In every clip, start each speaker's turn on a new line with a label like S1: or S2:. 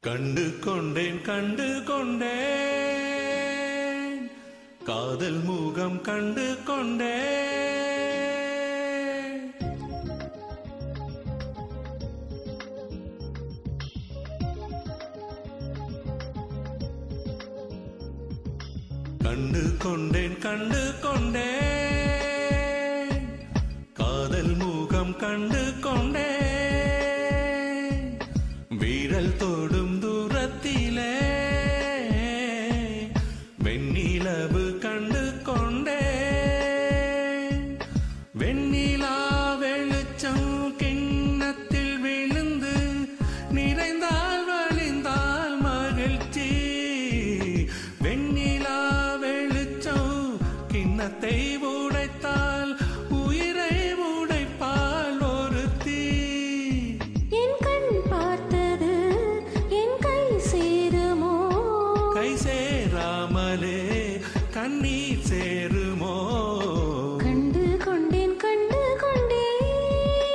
S1: கண்டு கொண்டேன் கண்டு கொண்டேன் காதல் முகம் கண்டு கொண்டேன் கண்டு கொண்டேன் கண்டு கொண்டேன் காதல் முகம் கண்டு கொண்டேன் வீரல் தொடும் தூரத்திலே வெண்ணிலவு கண்டு கொண்டேன் வெண்ணிலா வெளிச்சம் கிண்ணத்தில் விழுந்து நிறைந்தால் வழிந்தால் மகிழ்ச்சி வெண்ணிலா வெளிச்சம் கிண்ணத்தை உடைத்தால் உயிரை உடைப்பால் ஒருத்தி
S2: என் கண் பார்த்தது என் கை சேருமோ
S1: கை சேராமலே கண்ணீர் சேருமோ
S2: கண்டு கொண்டேன் கண்டு கொண்டேன்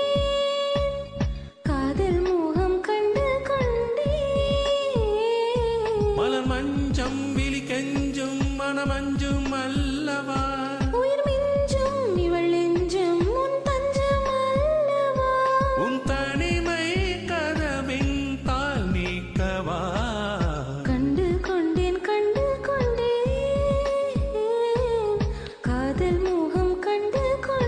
S2: காதல் மோகம் கண்டு கொண்டேன்
S1: மலர் மஞ்சம் விழி கெஞ்சும் மனமஞ்சும் அல்லவா
S2: உயிர் மிஞ்சும் இவள் நெஞ்சும் உன் தஞ்சம் அல்லவா
S1: உன் தனிமை கதவின் தாள் நீக்கவா
S2: கண்டு கொண்டேன் கண்டு கொண்டேன் காதல் மோகம் கண்டு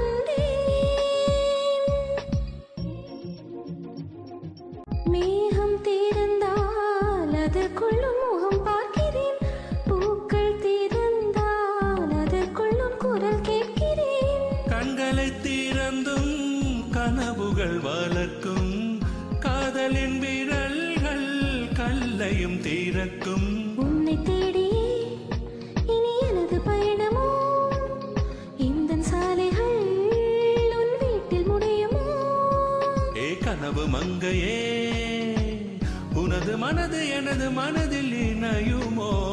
S2: கொண்டேன் மேகம் தீர்ந்தால் அதற்குள்ளும் முகம் பார்க்கிறேன் பூக்கள் தீர்ந்தால் அதற்குள்ளும் குரல் கேட்கிறேன்
S1: கண்களை திறந்தும் கனவுகள் வளர்க்கும் காதலின் விரல்கள் கல்லையும் தீரக்கும்
S2: உன்னை தேடியே இனி எனது பயணமோ இந்த சாலைகள் உன் வீட்டில் முடியுமோ
S1: ஏ கனவு மங்கையே உனது மனது எனது மனதில் இணையுமோ